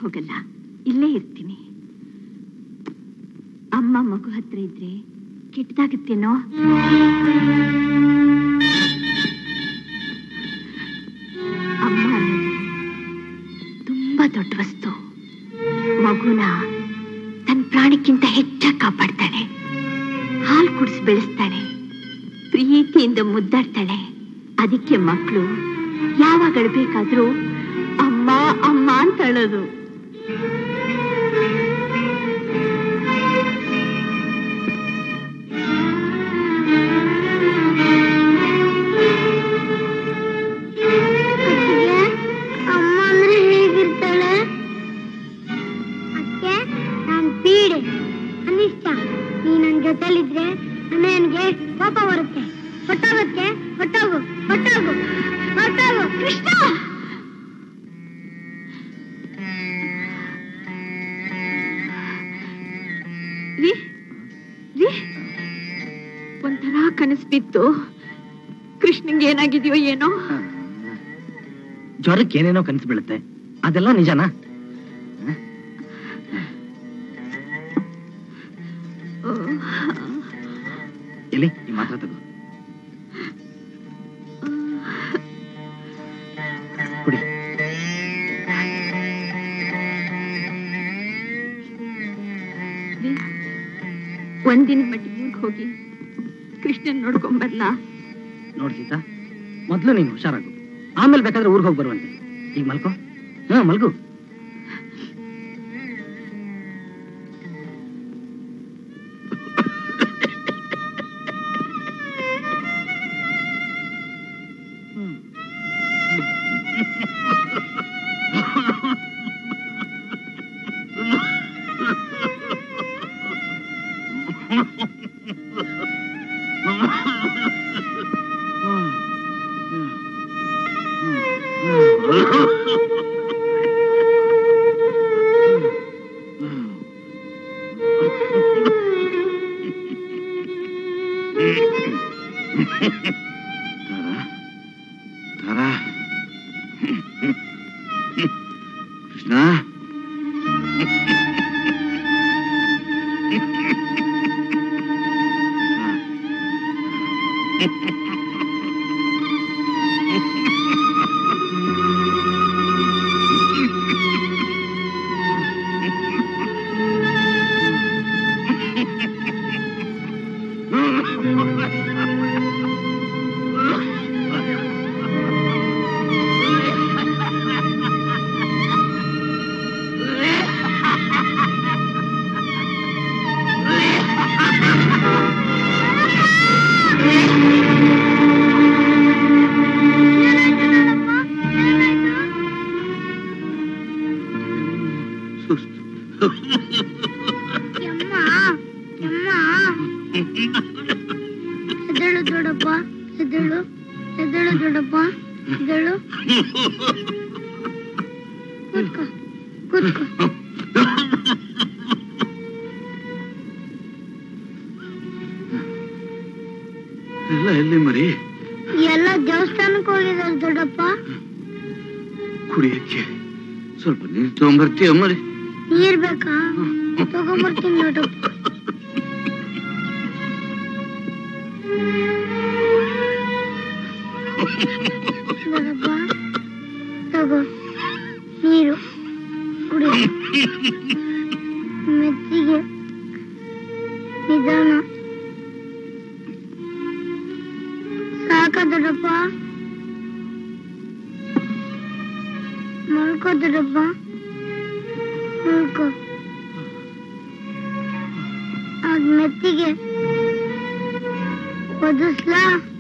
ಹೋಗಲ್ಲ ಇಲ್ಲೇ ಇರ್ತೀನಿ ಅಮ್ಮ ಮಗು ಹತ್ರ ಇದ್ರೆ ಕೆಟ್ಟದಾಗತ್ತೇನೋ ಅಮ್ಮ ಅನ್ನೋದು ತುಂಬಾ ದೊಡ್ಡ ವಸ್ತು ಮಗುನ ತನ್ನ ಪ್ರಾಣಕ್ಕಿಂತ ಹೆಚ್ಚಾಗಿ ಕಾಪಾಡ್ತಾಳೆ ಹಾಲು ಕುಡಿಸಿ ಬೆಳೆಸ್ತಾಳೆ ಪ್ರೀತಿಯಿಂದ ಮುದ್ದಾಡ್ತಾಳೆ ಅದಕ್ಕೆ ಮಕ್ಕಳು ಯಾವಾಗ ಅಳ್ಬೇಕಾದ್ರೂ ಅಮ್ಮ ಅಮ್ಮ ಅಂತ ಅಳೋದು ಅತ್ತಿಗೆ ಅಮ್ಮ ಅಂದ್ರೆ ಹೇಗಿರ್ತಾಳೆ ಅಕ್ಕೆ ನಾನ್ ಪೀಡೆ ಅನಿಷ್ಟ ನೀ ನನ್ ಜೊತೆಲಿದ್ರೆ ನನಗೆ ಕೋಪ ಬರುತ್ತೆ ಹೊಟ್ಟೋಗಕ್ಕೆ ಹೊಟ್ಟೋಗು ಹೊಟ್ಟೋಗು ಹೊಟ್ಟೋಗು ಕೃಷ್ಣ ರೀ ರೀ ಒಂಥರ ಕನಸು ಬಿತ್ತು ಕೃಷ್ಣಂಗೆ ಏನಾಗಿದೆಯೋ ಏನೋ ಜ್ವರಕ್ಕೆ ಏನೇನೋ ಕನಸು ಬೀಳುತ್ತೆ ಅದೆಲ್ಲ ನಿಜನಾ ಎಲ್ಲಿ ಈ ಮಾತ್ರ ತಗೋ ಕುಡಿ ರೀ, ಒಂದಿನ ಮಟ್ಟಿಗೆ ಊರ್ಗ್ ಹೋಗಿ ಕೃಷ್ಣನ್ ನೋಡ್ಕೊಂಡ್ ಬರ್ಲಾ ನೋಡ್ ಸೀತಾ ಮೊದ್ಲು ನೀನು ಹುಷಾರಾಗು ಆಮೇಲೆ ಬೇಕಾದ್ರೆ ಊರಿಗೆ ಹೋಗಿ ಬರುವಂತೆ ಈಗ ಮಲ್ಕೋ ಹಾ ಮಲ್ಗು ತಾರಾ ಕೃಷ್ಣ ಯಮ್ಮ ಯಮ್ಮ ಎದ್ದೇಳು ದೊಡ್ಡಪ್ಪ ಎದ್ದೇಳು ಎದ್ದೇಳು ದೊಡ್ಡಪ್ಪ ಎದ್ದೇಳು ಕೂತ್ಕೋ ಕೂತ್ಕೋ ಎಲ್ಲ ಎಲ್ಲಿ ಮರಿ ಎಲ್ಲ ದೇವಸ್ಥಾನಕ್ಕೆ ಹೋಗಿದ್ದಾರೆ ದೊಡ್ಡಪ್ಪ ಕುಡಿಯಕ್ಕೆ ಸ್ವಲ್ಪ ನೀರು ತಗೊಂಬರ್ತೀಯ ಮರಿ ನೀರ್ ಬೇಕಾ ತಗೊಂಬರ್ತೀನಿ ದೊಡ್ಡಪ್ಪ ದೊಡ್ಡಪ್ಪ ತಗೋ ನೀರು ಕುಡಿ ಮೆತ್ತಿಗೆ ನಿಧಾನ ಸಾಕ ದೊಡ್ಡಪ್ಪ ಮಲ್ಕೋ ದೊಡ್ಡಪ್ಪ ಮಲ್ಕೋ ಅದ್ ಮೆತ್ತಿಗೆ ಒದಿಸ್ಲಾ